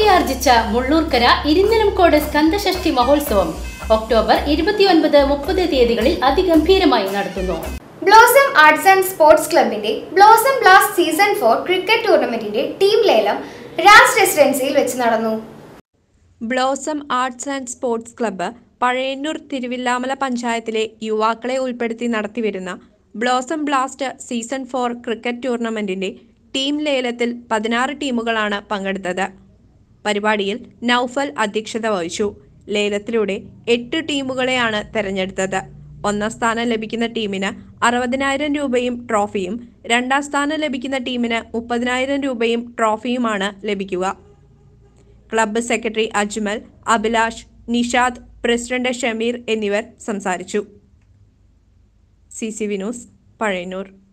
പ്രൗഢിയാർജിച്ച മുള്ളൂർക്കര ഇരിഞ്ഞലംകോട് സ്കന്ദഷഷ്ടി മഹോത്സവം ഒക്ടോബർ ഇരുപത്തിയൊൻപത് മുപ്പത് തീയതികളിൽ അതിഗംഭീരമായി നടത്തുന്നു ബ്ലോസം ആർട്സ് ആൻഡ് സ്പോർട്സ് ക്ലബിന്റെ blossom blast season four cricket ടൂർണമെന്റിന്റെ ടീം ലേലം രാജ് റെസിഡൻസിയിൽ വെച്ച് നടന്നു blossom arts and sports club Pazhayannur Thiruvilwamala പഞ്ചായത്തിലെ യുവാക്കളെ ഉൾപ്പെടുത്തി നടത്തിവരുന്ന blossom blast season four cricket ടൂർണമെന്റിന്റെ ടീം ലേലത്തിൽ പതിനാറ് ടീമുകളാണ് പങ്കെടുത്തത് പരിപാടിയിൽ നൌഫൽ അധ്യക്ഷത വഹിച്ചു ലേലത്തിലൂടെ എട്ട് ടീമുകളെയാണ് തെരഞ്ഞെടുത്തത് ഒന്നാം സ്ഥാനം ലഭിക്കുന്ന ടീമിന് അറുപതിനായിരം രൂപയും ട്രോഫിയും രണ്ടാം സ്ഥാനം ലഭിക്കുന്ന ടീമിന് മുപ്പതിനായിരം രൂപയും ട്രോഫിയുമാണ് ലഭിക്കുക club secretary Ajmal Abhilash Nishad president Shameer എന്നിവർ സംസാരിച്ചു സി സി വിനോസ് പഴയന്നൂർ